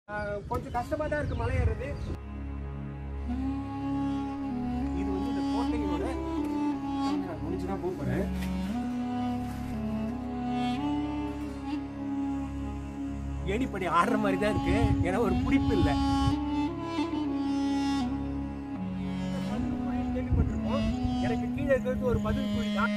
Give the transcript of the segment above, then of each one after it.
ஆஹ் கொஞ்சம் கஷ்டமா தான் இருக்கு மலை ஏறுறது இது வந்து இந்த கோட்டையோட நான் முடிஞ்சுதான் போக போறேன் ஏணிப்படி ஆடுற மாதிரி தான் இருக்கு ஏன்னா ஒரு பிடிப்பு இல்லை கேள்விப்பட்டிருக்கோம் எனக்கு கீழே இருக்கிறது ஒரு பதில் குழி தான்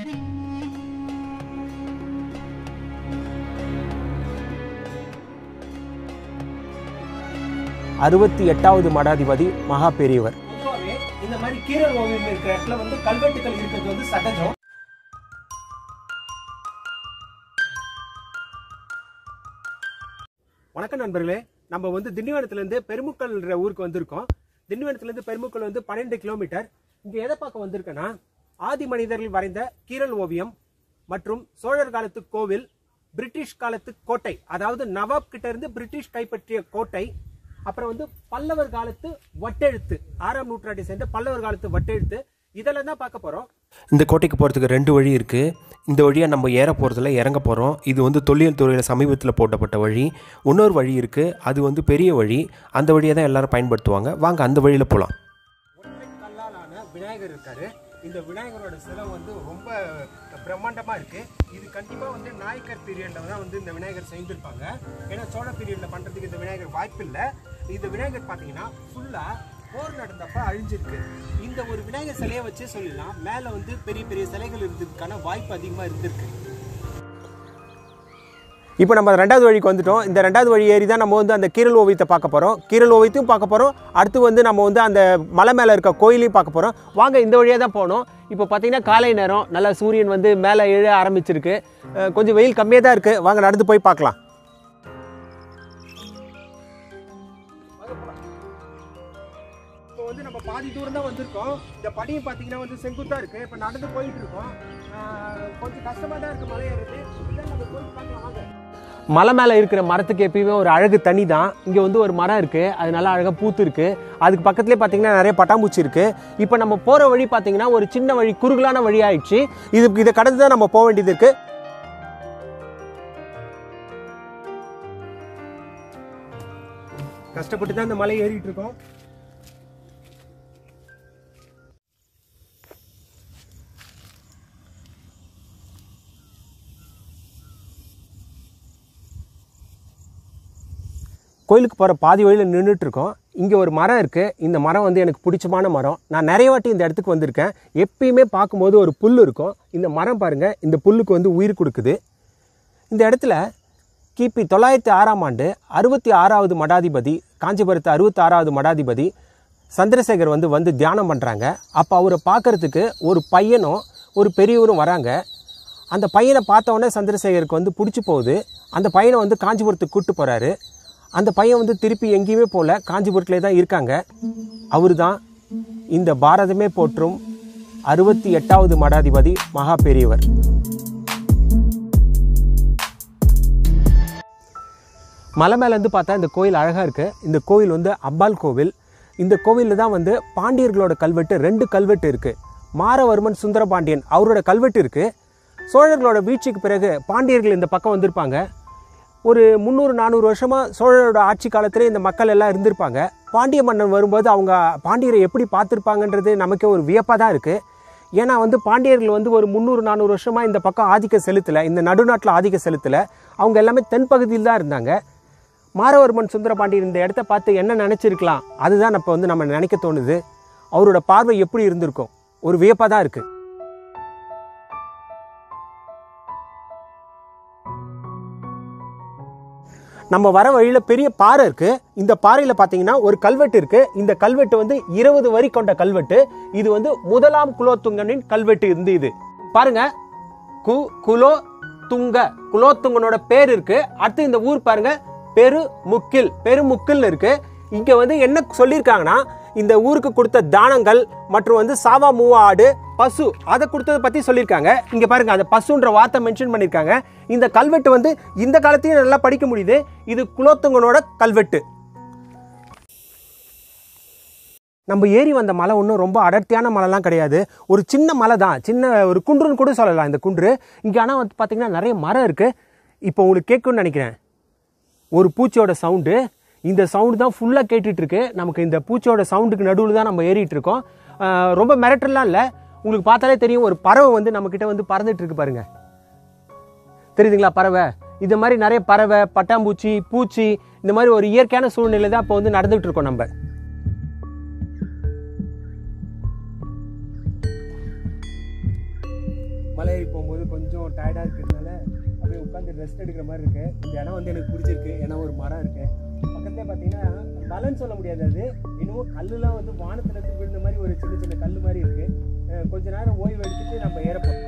அறுபத்தி எட்டாவது மடாதிபதி மகா பெரியவர் பொதுவாகவே இந்த மாதிரி கீரல் ஓவியம் இருக்கிற இடத்துல வந்து கல்வெட்டுகள் இருக்கிறது வந்து சகஜம் வணக்கம் நண்பர்களே நம்ம வந்து திண்டிவனத்துல இருந்து பெருமுக்கல்ன்ற ஊருக்கு வந்திருக்கோம் திண்டிவனத்துல இருந்து பெருமுக்கல் வந்து பன்னெண்டு கிலோமீட்டர் இங்க எதை பார்க்க வந்திருக்கேன்னா ஆதி மனிதர்கள் வரைந்த கீரல் ஓவியம் மற்றும் சோழர் காலத்து கோவில் பிரிட்டிஷ் காலத்து கோட்டை அதாவது நவாப் கிட்ட இருந்து பிரிட்டிஷ் கைப்பற்றிய கோட்டை அப்புறம் வந்து பல்லவர் காலத்து வட்டெழுத்து ஆறாம் நூற்றாண்டை சேர்ந்த பல்லவர் காலத்து வட்டெழுத்து இதெல்லாம் தான் பார்க்க போறோம் இந்த கோட்டைக்கு போகிறதுக்கு ரெண்டு வழி இருக்குது இந்த வழியாக நம்ம ஏற போகிறதுல இறங்க போகிறோம் இது வந்து தொல்லியல் துறையில் சமீபத்தில் போட்டப்பட்ட வழி இன்னொரு வழி இருக்குது அது வந்து பெரிய வழி அந்த வழியை தான் எல்லாரும் பயன்படுத்துவாங்க வாங்க அந்த வழியில் போகலாம் ஒற்றை கல்லாலான விநாயகர் இருக்காரு இந்த விநாயகரோட சிலை வந்து ரொம்ப பிரம்மாண்டமா இருக்கு இது கண்டிப்பா வந்து நாயக்கர் பீரியட்ல தான் வந்து இந்த விநாயகர் செய்திருப்பாங்க ஏன்னா சோழ பீரியட்ல பண்றதுக்கு இந்த விநாயகர் வாய்ப்பு இல்லை இந்த விநாயகர் பாத்தீங்கன்னா ஃபுல்லா போர் நடந்தப்ப அழிஞ்சிருக்கு இந்த ஒரு விநாயகர் சிலையை வச்சே சொல்லிடலாம் மேல வந்து பெரிய பெரிய சிலைகள் இருந்ததுக்கான வாய்ப்பு அதிகமா இருந்திருக்கு இப்போ நம்ம ரெண்டாவது வழிக்கு வந்துட்டோம் இந்த ரெண்டாவது வழி ஏறி தான் நம்ம வந்து அந்த கீரல் ஓவியத்தை பார்க்க போகிறோம் கீரல் ஓவியத்தையும் பார்க்க போகிறோம் அடுத்து வந்து நம்ம வந்து அந்த மலை மேலே இருக்க கோயிலையும் பார்க்க போகிறோம் வாங்க இந்த வழியாக தான் போகணும் இப்போ பார்த்தீங்கன்னா காலை நேரம் நல்லா சூரியன் வந்து மேலே எழ ஆரம்பிச்சிருக்கு அஹ் கொஞ்சம் வெயில் கம்மியாக தான் இருக்குது வாங்க நடந்து போய் பார்க்கலாம் இப்போ வந்து நம்ம பாதி தூரம் தான் வந்திருக்கோம் இந்த படியும் பார்த்தீங்கன்னா வந்து செங்குத்தா இருக்கு இப்போ நடந்து போயிட்டு இருக்கோம் ஆஹ் கொஞ்சம் கஷ்டமா தான் இருக்கு மலை ஏறுறது இதான் நம்ம போய் பார்க்கலாம் வாங்க மலை மேலே இருக்கிற மரத்துக்கு எப்பயுமே ஒரு அழகு தனி தான் இங்கே வந்து ஒரு மரம் இருக்குது அது நல்லா அழகாக பூத்து இருக்குது அதுக்கு பக்கத்துலேயே பார்த்தீங்கன்னா நிறைய பட்டாம்பூச்சி இருக்குது இப்போ நம்ம போகிற வழி பார்த்தீங்கன்னா ஒரு சின்ன வழி குறுகலான வழி ஆயிடுச்சு இது இதை கடந்து தான் நம்ம போக வேண்டியது இருக்குது கஷ்டப்பட்டு தான் இந்த மலை ஏறிட்டு இருக்கோம் கோயிலுக்கு போகிற பாதி வழியில் நின்றுட்டு இருக்கோம் இங்கே ஒரு மரம் இருக்குது இந்த மரம் வந்து எனக்கு பிடிச்சமான மரம் நான் நிறைய வாட்டி இந்த இடத்துக்கு வந்திருக்கேன் எப்பயுமே பார்க்கும்போது ஒரு புல் இருக்கும் இந்த மரம் பாருங்கள் இந்த புல்லுக்கு வந்து உயிர் கொடுக்குது இந்த இடத்துல கிபி தொள்ளாயிரத்தி ஆறாம் ஆண்டு அறுபத்தி ஆறாவது மடாதிபதி காஞ்சிபுரத்து அறுபத்தி ஆறாவது மடாதிபதி சந்திரசேகர் வந்து வந்து தியானம் பண்ணுறாங்க அப்போ அவரை பார்க்கறதுக்கு ஒரு பையனும் ஒரு பெரியவரும் வராங்க அந்த பையனை பார்த்த உடனே சந்திரசேகருக்கு வந்து பிடிச்சி போகுது அந்த பையனை வந்து காஞ்சிபுரத்துக்கு கூட்டு போகிறாரு அந்த பையன் வந்து திருப்பி எங்கேயுமே போகல காஞ்சிபுரத்திலே தான் இருக்காங்க அவர் தான் இந்த பாரதமே போற்றும் அறுபத்தி எட்டாவது மடாதிபதி மகா பெரியவர் மலை மேலேருந்து பார்த்தா இந்த கோயில் அழகாக இருக்குது இந்த கோயில் வந்து அம்பாள் கோவில் இந்த கோவிலில் தான் வந்து பாண்டியர்களோட கல்வெட்டு ரெண்டு கல்வெட்டு இருக்குது மாரவர்மன் சுந்தரபாண்டியன் அவரோட கல்வெட்டு இருக்குது சோழர்களோட வீழ்ச்சிக்கு பிறகு பாண்டியர்கள் இந்த பக்கம் வந்திருப்பாங்க ஒரு முந்நூறு நானூறு வருஷமாக சோழரோட ஆட்சி காலத்திலே இந்த மக்கள் எல்லாம் இருந்திருப்பாங்க பாண்டிய மன்னன் வரும்போது அவங்க பாண்டியரை எப்படி பார்த்துருப்பாங்கன்றது நமக்கே ஒரு வியப்பாக தான் இருக்குது ஏன்னா வந்து பாண்டியர்கள் வந்து ஒரு முந்நூறு நானூறு வருஷமாக இந்த பக்கம் ஆதிக்கம் செலுத்தலை இந்த நடுநாட்டில் ஆதிக்கம் செலுத்தலை அவங்க எல்லாமே தென்பகுதியில் தான் இருந்தாங்க மாரவர்மன் சுந்தரபாண்டியன் இந்த இடத்த பார்த்து என்ன நினச்சிருக்கலாம் அதுதான் இப்போ வந்து நம்ம நினைக்க தோணுது அவரோட பார்வை எப்படி இருந்திருக்கும் ஒரு வியப்பாக தான் இருக்குது நம்ம வர வழியில் பெரிய பாறை இருக்கு இந்த பாறையில் பார்த்தீங்கன்னா ஒரு கல்வெட்டு இருக்கு இந்த கல்வெட்டு வந்து இருபது வரி கொண்ட கல்வெட்டு இது வந்து முதலாம் குலோத்துங்கனின் கல்வெட்டு இருந்து இது பாருங்க கு குலோ துங்க குலோத்துங்கனோட பேர் இருக்கு அடுத்து இந்த ஊர் பாருங்க பெரு முக்கில் பெருமுக்கில் இருக்கு இங்க வந்து என்ன சொல்லியிருக்காங்கன்னா இந்த ஊருக்கு கொடுத்த தானங்கள் மற்றும் வந்து சாவா மூவா ஆடு பசு அதை கொடுத்ததை பத்தி சொல்லியிருக்காங்க இங்க பாருங்க அந்த பசுன்ற வார்த்தை மென்ஷன் பண்ணியிருக்காங்க இந்த கல்வெட்டு வந்து இந்த காலத்தையும் நல்லா படிக்க முடியுது இது குலோத்துங்கனோட கல்வெட்டு நம்ம ஏறி வந்த மலை ஒன்றும் ரொம்ப அடர்த்தியான மலைலாம் கிடையாது ஒரு சின்ன மலை தான் சின்ன ஒரு குன்றுன்னு கூட சொல்லலாம் இந்த குன்று இங்கே ஆனால் வந்து பார்த்தீங்கன்னா நிறைய மரம் இருக்குது இப்போ உங்களுக்கு கேட்கும்னு நினைக்கிறேன் ஒரு பூச்சியோட சவுண்டு இந்த சவுண்டு தான் ஃபுல்லாக கேட்டுட்டு இருக்கு நமக்கு இந்த பூச்சியோட சவுண்டுக்கு நடுவில் தான் நம்ம ஏறிட்டு இருக்கோம் ஆஹ் ரொம்ப மிரட்டலாம் இல்லை உங்களுக்கு பார்த்தாலே தெரியும் ஒரு பறவை வந்து நம்மக்கிட்ட வந்து பறந்துட்டு இருக்கு பாருங்க தெரியுதுங்களா பறவை இந்த மாதிரி நிறைய பறவை பட்டாம்பூச்சி பூச்சி இந்த மாதிரி ஒரு இயற்கையான சூழ்நிலை தான் இப்போ வந்து நடந்துட்டு இருக்கோம் நம்ம மலை ஏறி போகும்போது கொஞ்சம் டயர்டாக இருக்கிறதுனால அப்படியே உட்காந்து ரெஸ்ட் எடுக்கிற மாதிரி இருக்கு இந்த இடம் வந்து எனக்கு பிடிச்சிருக்கு ஏன்னா ஒரு மரம் இருக்கு பக்கத்துல பார்த்தீங்கன்னா மலைன்னு சொல்ல முடியாது அது இன்னமும் கல்லுலாம் வந்து வானத்துல இருந்து விழுந்த மாதிரி ஒரு சின்ன சின்ன கல் மாதிரி இருக்கு அஹ் கொஞ்ச நேரம் ஓய்வு எடுத்துட்டு நம்ம ஏறப்போம்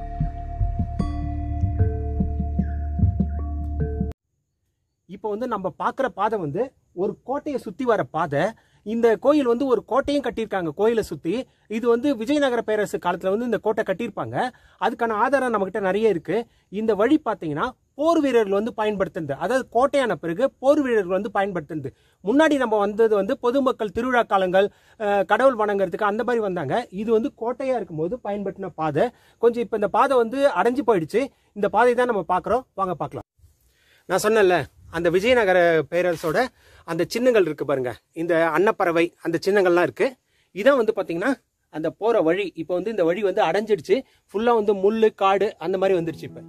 இப்போ வந்து நம்ம பார்க்குற பாதை வந்து ஒரு கோட்டையை சுற்றி வர பாதை இந்த கோயில் வந்து ஒரு கோட்டையும் கட்டியிருக்காங்க கோயிலை சுற்றி இது வந்து விஜயநகர பேரரசு காலத்தில் வந்து இந்த கோட்டை கட்டியிருப்பாங்க அதுக்கான ஆதாரம் நம்மக்கிட்ட நிறைய இருக்கு இந்த வழி பார்த்தீங்கன்னா போர் வீரர்கள் வந்து பயன்படுத்துனது அதாவது கோட்டையான பிறகு போர் வீரர்கள் வந்து பயன்படுத்துனது முன்னாடி நம்ம வந்தது வந்து பொதுமக்கள் திருவிழா காலங்கள் அஹ், கடவுள் வணங்குறதுக்கு அந்த மாதிரி வந்தாங்க இது வந்து கோட்டையாக இருக்கும்போது பயன்படுத்தின பாதை கொஞ்சம் இப்போ இந்த பாதை வந்து அடைஞ்சு போயிடுச்சு இந்த பாதை தான் நம்ம பார்க்குறோம் வாங்க பார்க்கலாம் நான் சொன்னேன்ல அந்த விஜயநகர பேரரசோட அந்த சின்னங்கள் இருக்கு பாருங்க இந்த அன்னப்பறவை அந்த சின்னங்கள்லாம் இருக்கு இதான் வந்து பாத்தீங்கன்னா அந்த போற வழி இப்போ வந்து இந்த வழி வந்து அடைஞ்சிடுச்சு ஃபுல்லா வந்து முள்ளு காடு அந்த மாதிரி வந்துருச்சு இப்போ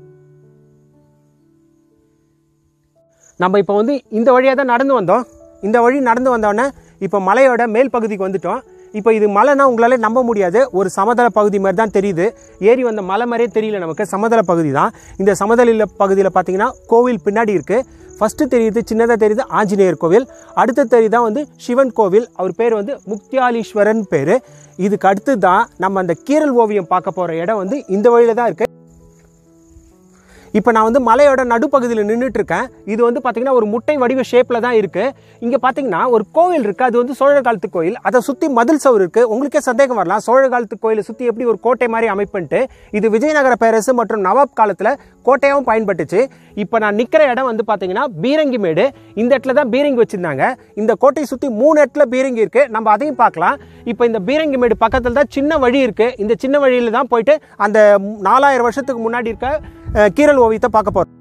நம்ம இப்போ வந்து இந்த வழியாக தான் நடந்து வந்தோம் இந்த வழி நடந்து வந்தோடனே இப்போ மலையோட மேல் பகுதிக்கு வந்துட்டோம் இப்போ இது மலைனா உங்களால நம்ப முடியாது ஒரு சமதள பகுதி மாதிரி தான் தெரியுது ஏறி வந்த மலை மாதிரியே தெரியல நமக்கு சமதள பகுதி தான் இந்த சமதள பகுதியில் பார்த்தீங்கன்னா கோவில் பின்னாடி இருக்கு ஃபர்ஸ்ட் தெரியுது சின்னதாக தெரியுது ஆஞ்சநேயர் கோவில் அடுத்து தெரியுதா வந்து சிவன் கோவில் அவர் பேர் வந்து முக்தியாலீஸ்வரன் பேர் இதுக்கு அடுத்து தான் நம்ம அந்த கீரல் ஓவியம் பார்க்க போகிற இடம் வந்து இந்த வழியில தான் இருக்கு இப்போ நான் வந்து மலையோட நடுப்பகுதியில் நின்றுட்டு இருக்கேன் இது வந்து பார்த்தீங்கன்னா ஒரு முட்டை வடிவ ஷேப்பில் தான் இருக்கு இங்கே பார்த்தீங்கன்னா ஒரு கோவில் இருக்கு அது வந்து சோழர் காலத்து கோயில் அதை சுற்றி மதில் சவுர் இருக்கு உங்களுக்கே சந்தேகம் வரலாம் சோழர் காலத்து கோயிலை சுற்றி எப்படி ஒரு கோட்டை மாதிரி அமைப்புன்ட்டு இது விஜயநகர பேரரசு மற்றும் நவாப் காலத்தில் கோட்டையாகவும் பயன்பட்டுச்சு இப்போ நான் நிற்கிற இடம் வந்து பார்த்தீங்கன்னா பீரங்கி மேடு இந்த இடத்துல தான் பீரங்கி வச்சிருந்தாங்க இந்த கோட்டையை சுற்றி மூணு இடத்துல பீரங்கி இருக்கு நம்ம அதையும் பார்க்கலாம் இப்போ இந்த பீரங்கி மேடு பக்கத்தில் தான் சின்ன வழி இருக்கு இந்த சின்ன வழியில தான் போயிட்டு அந்த நாலாயிரம் வருஷத்துக்கு முன்னாடி இருக்க அஹ், கீரல் ஓவியத்தை பார்க்க போறோம்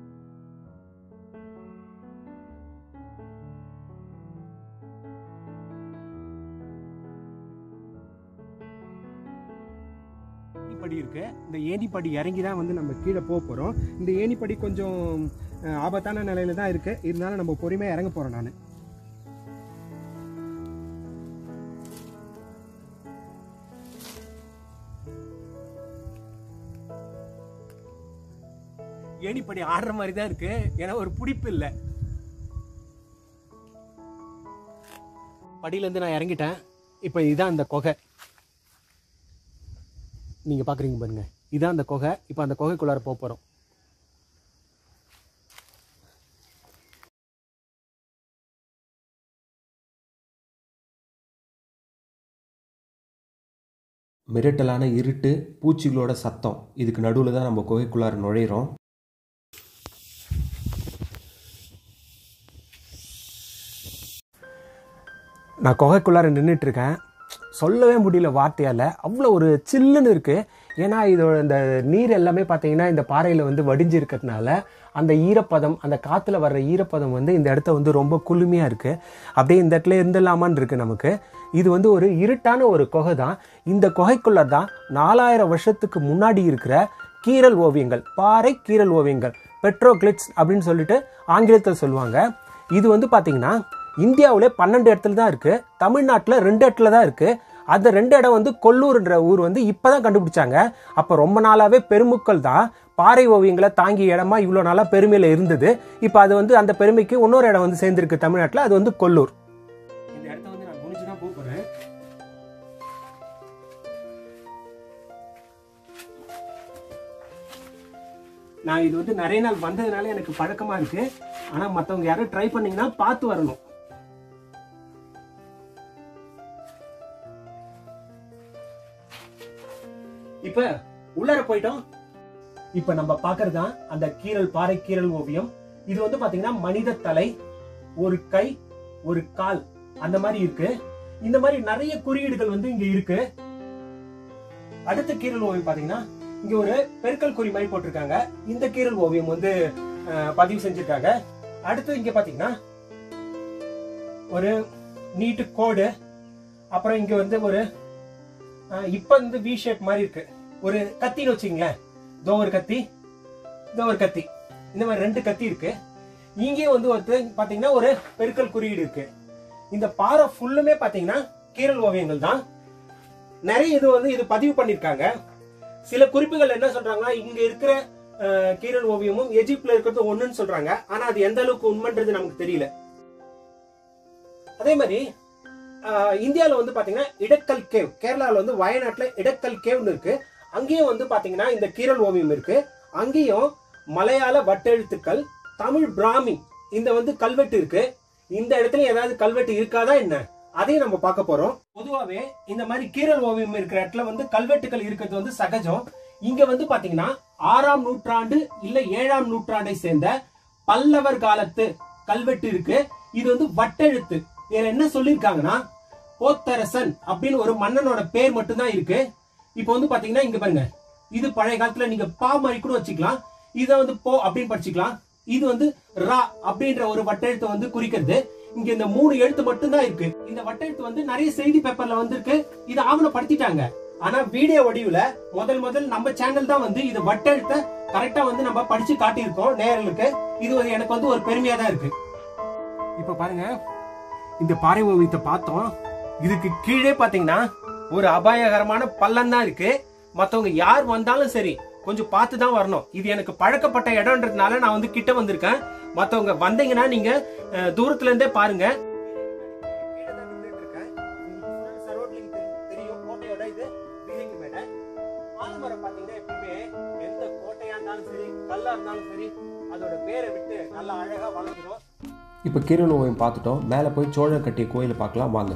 ஏணிப்படி இருக்கு இந்த ஏணிப்படி இறங்கி தான் வந்து நம்ம கீழே போக போறோம் இந்த ஏணிப்படி கொஞ்சம் அஹ், ஆபத்தான நிலையில தான் இருக்கு இருந்தாலும் நம்ம பொறுமையா இறங்க போறோம் நான் ஏணிப்படி ஆடுற மாதிரி தான் இருக்கு ஏன்னா ஒரு பிடிப்பு இல்லை படியிலேருந்து நான் இறங்கிட்டேன் இப்போ இதுதான் அந்த குகை நீங்கள் பார்க்குறீங்க பாருங்க இதான் அந்த குகை இப்போ அந்த குகைக்குள்ளார போக போகிறோம் மிரட்டலான இருட்டு பூச்சிகளோட சத்தம் இதுக்கு நடுவில் தான் நம்ம குகைக்குள்ளார நுழையிறோம் நான் குகைக்குள்ளார நின்றுட்டு இருக்கேன் சொல்லவே முடியல வார்த்தையால் அவ்வளோ ஒரு சில்லுன்னு இருக்குது ஏன்னா இதோட இந்த நீர் எல்லாமே பார்த்தீங்கன்னா இந்த பாறையில் வந்து வடிஞ்சு இருக்கிறதுனால அந்த ஈரப்பதம் அந்த காற்றுல வர்ற ஈரப்பதம் வந்து இந்த இடத்த வந்து ரொம்ப குளுமையாக இருக்குது அப்படியே இந்த இடத்துல இருந்துடலாமான்னு இருக்குது நமக்கு இது வந்து ஒரு இருட்டான ஒரு குகை தான் இந்த குகைக்குள்ள தான் நாலாயிரம் வருஷத்துக்கு முன்னாடி இருக்கிற கீரல் ஓவியங்கள் பாறை கீரல் ஓவியங்கள் பெட்ரோக்ளிட்ஸ் அப்படின்னு சொல்லிட்டு ஆங்கிலத்தில் சொல்லுவாங்க இது வந்து பார்த்தீங்கன்னா இந்தியாவிலே பன்னெண்டு இடத்துல தான் இருக்கு தமிழ்நாட்டில் ரெண்டு இடத்துல தான் இருக்கு அந்த ரெண்டு இடம் வந்து கொல்லூர்ன்ற ஊர் வந்து இப்பதான் கண்டுபிடிச்சாங்க அப்போ ரொம்ப நாளாவே பெருமுக்கள் தான் பாறை ஓவியங்களை தாங்கிய இடமா இவ்வளோ நாளாக பெருமையில் இருந்தது இப்போ அது வந்து அந்த பெருமைக்கு இன்னொரு இடம் வந்து சேர்ந்திருக்கு தமிழ்நாட்டில் அது வந்து கொல்லூர் இந்த இடத்த வந்து நான் குனிஞ்சு தான் போக போகிறேன் நான் இது வந்து நிறைய நாள் வந்ததுனால எனக்கு பழக்கமா இருக்கு ஆனா மத்தவங்க யாரும் ட்ரை பண்ணீங்கன்னா பார்த்து வரணும் இப்ப உள்ளார போயிட்டோம் இப்ப நம்ம பாக்குறதுதான் அந்த கீரல் பாறை கீரல் ஓவியம் இது வந்து பாத்தீங்கன்னா மனித தலை ஒரு கை ஒரு கால் அந்த மாதிரி இருக்கு இந்த மாதிரி நிறைய குறியீடுகள் வந்து இங்க இருக்கு அடுத்த கீரல் ஓவியம் பாத்தீங்கன்னா இங்க ஒரு பெருக்கல் குறி மாதிரி போட்டிருக்காங்க இந்த கீரல் ஓவியம் வந்து அஹ், பதிவு செஞ்சிருக்காங்க அடுத்து இங்க பாத்தீங்கன்னா ஒரு நீட்டு கோடு அப்புறம் இங்க வந்து ஒரு அஹ், இப்ப வந்து வி ஷேப் மாதிரி இருக்கு ஒரு கத்தின்னு வச்சுங்களேன் இதோ ஒரு கத்தி இதோ ஒரு கத்தி இந்த மாதிரி ரெண்டு கத்தி இருக்கு இங்கேயும் வந்து ஒருத்தர் பாத்தீங்கன்னா ஒரு பெருக்கல் குறியீடு இருக்கு இந்த பாறை ஃபுல்லுமே பாத்தீங்கன்னா கீரல் ஓவியங்கள் தான் நிறைய இது வந்து இது பதிவு பண்ணிருக்காங்க சில குறிப்புகள் என்ன சொல்றாங்கன்னா இங்க இருக்கிற அஹ், கீரல் ஓவியமும் எஜிப்ட்ல இருக்கிறது ஒண்ணுன்னு சொல்றாங்க ஆனா அது எந்த அளவுக்கு உண்மைன்றது நமக்கு தெரியல அதே மாதிரி அஹ், இந்தியால வந்து பாத்தீங்கன்னா இடக்கல் கேவ் கேரளால வந்து வயநாட்டுல இடக்கல் கேவ்னு இருக்கு அங்கேயும் வந்து பாத்தீங்கன்னா இந்த கீரல் ஓவியம் இருக்கு அங்கேயும் மலையாள வட்டெழுத்துக்கள் தமிழ் பிராமி இந்த வந்து கல்வெட்டு இருக்கு இந்த இடத்துல ஏதாவது கல்வெட்டு இருக்காதா என்ன அதையும் நம்ம பார்க்க போறோம் பொதுவாவே இந்த மாதிரி கீரல் ஓவியம் இருக்கிற இடத்துல வந்து கல்வெட்டுகள் இருக்கிறது வந்து சகஜம் இங்க வந்து பாத்தீங்கன்னா ஆறாம் நூற்றாண்டு இல்ல ஏழாம் நூற்றாண்டை சேர்ந்த பல்லவர் காலத்து கல்வெட்டு இருக்கு இது வந்து வட்டெழுத்து இதுல என்ன சொல்லிருக்காங்கன்னா போத்தரசன் அப்படின்னு ஒரு மன்னனோட பேர் மட்டும்தான் இருக்கு இப்போ வந்து பாத்தீங்கன்னா இங்க பாருங்க இது பழைய காலத்துல நீங்க பா மாதிரி கூட வச்சுக்கலாம் இத வந்து போ அப்படின்னு படிச்சுக்கலாம் இது வந்து ரா அப்படின்ற ஒரு வட்டெழுத்து வந்து குறிக்கிறது இங்க இந்த மூணு எழுத்து மட்டும்தான் இருக்கு இந்த வட்டெழுத்து வந்து நிறைய செய்தி பேப்பர்ல வந்திருக்கு இதை ஆவணப்படுத்திட்டாங்க ஆனா வீடியோ வடிவுல முதல் முதல் நம்ம சேனல் தான் வந்து இது வட்டெழுத்த கரெக்டா வந்து நம்ம படிச்சு காட்டியிருக்கோம் நேயர்களுக்கு இது வந்து எனக்கு வந்து ஒரு பெருமையா தான் இருக்கு இப்ப பாருங்க இந்த பாறை ஓவியத்தை பார்த்தோம் இதுக்கு கீழே பாத்தீங்கன்னா ஒரு அபாயகரமான பள்ளம் தான் இருக்கு மத்தவங்க யார் வந்தாலும் சரி கொஞ்சம் பார்த்து தான் வரணும் இது எனக்கு பழக்கப்பட்ட இடம்ன்றதுனால நான் வந்து கிட்ட வந்திருக்கேன் மத்தவங்க வந்தீங்கன்னா நீங்க அஹ், தூரத்துல இருந்தே பாருங்க தெரியும் கோட்டையோட இது பீரங்கி மேடை ஆலமரம் பாத்தீங்கன்னா எப்பவுமே எந்த கோட்டையா இருந்தாலும் சரி கல்லா இருந்தாலும் சரி அதோட பேரை விட்டு நல்லா அழகா வளர்ந்துரும் இப்போ கீரல் ஓவியம் பார்த்துட்டோம் மேலே போய் சோழர் கட்டிய கோயிலை பார்க்கலாம் வாங்க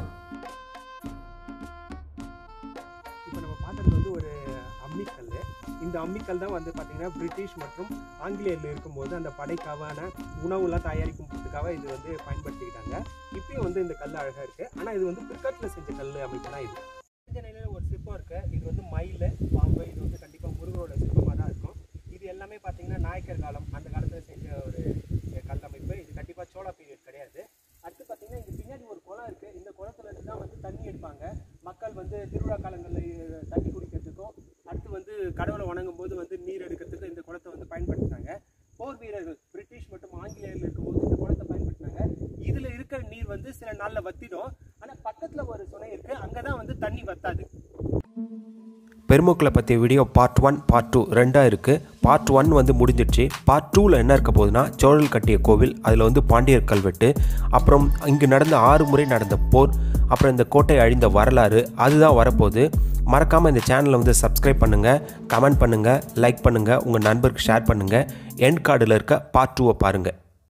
இப்போ நம்ம பார்த்தது வந்து ஒரு அம்மிக்கல் இந்த அம்மிக்கல் தான் வந்து பார்த்தீங்கன்னா பிரிட்டிஷ் மற்றும் ஆங்கிலேயர்ல இருக்கும்போது அந்த படைக்காவான உணவுலாம் தயாரிக்கிறதுக்காக இது வந்து பயன்படுத்திக்கிட்டாங்க இப்பயும் வந்து இந்த கல் அழகா இருக்கு ஆனா இது வந்து பிற்காலத்தில் செஞ்ச கல் அமைப்பு தான் இது இந்த நிலையில ஒரு சிற்பம் இருக்கு இது வந்து மயில் பாம்பு இது வந்து கண்டிப்பா முருகரோட சிற்பமா தான் இருக்கும் இது எல்லாமே பார்த்தீங்கன்னா நாயக்கர் காலம் அந்த காலத்துல செஞ்ச ஒரு கல் அமைப்பு இது கண்டிப்பா சோழா பீரியட் கிடையாது அடுத்து பார்த்தீங்கன்னா இங்க பின்னாடி ஒரு குளம் இருக்கு இந்த குளத்துல இருந்து தான் வந்து தண்ணி எடுப்பாங்க மக்கள் வந்து திருவிழா காலங்களில் தண்ணி குடிக்கிறதுக்கும் அடுத்து வந்து கடவுளை வணங்கும் போது வந்து நீர் எடுக்கிறதுக்கும் இந்த குளத்தை வந்து பயன்படுத்தினாங்க போர் வீரர்கள் பிரிட்டிஷ் மற்றும் ஆங்கிலேயர்கள் இருக்கும்போது இந்த குளத்தை பயன்படுத்தினாங்க இதுல இருக்கிற நீர் வந்து சில நாள்ல வத்திடும் ஆனா பக்கத்துல ஒரு சுனை இருக்கு அங்கதான் வந்து தண்ணி வத்தாது பெருமக்களை பற்றிய video part one part two ரெண்டாக இருக்குது பார்ட் ஒன் வந்து முடிஞ்சிடுச்சு பார்ட் டூவில் என்ன இருக்க போகுதுன்னா சோழல் கட்டிய கோவில் அதில் வந்து பாண்டியர் கல்வெட்டு அப்புறம் இங்கு நடந்த ஆறு முறை நடந்த போர் அப்புறம் இந்த கோட்டை அழிந்த வரலாறு அதுதான் வரப்போகுது மறக்காமல் இந்த சேனலை வந்து சப்ஸ்கிரைப் பண்ணுங்கள் கமெண்ட் பண்ணுங்கள் லைக் பண்ணுங்கள் உங்கள் நண்பருக்கு ஷேர் பண்ணுங்கள் எண்ட் கார்டில் இருக்க பார்ட் டூவை பாருங்கள்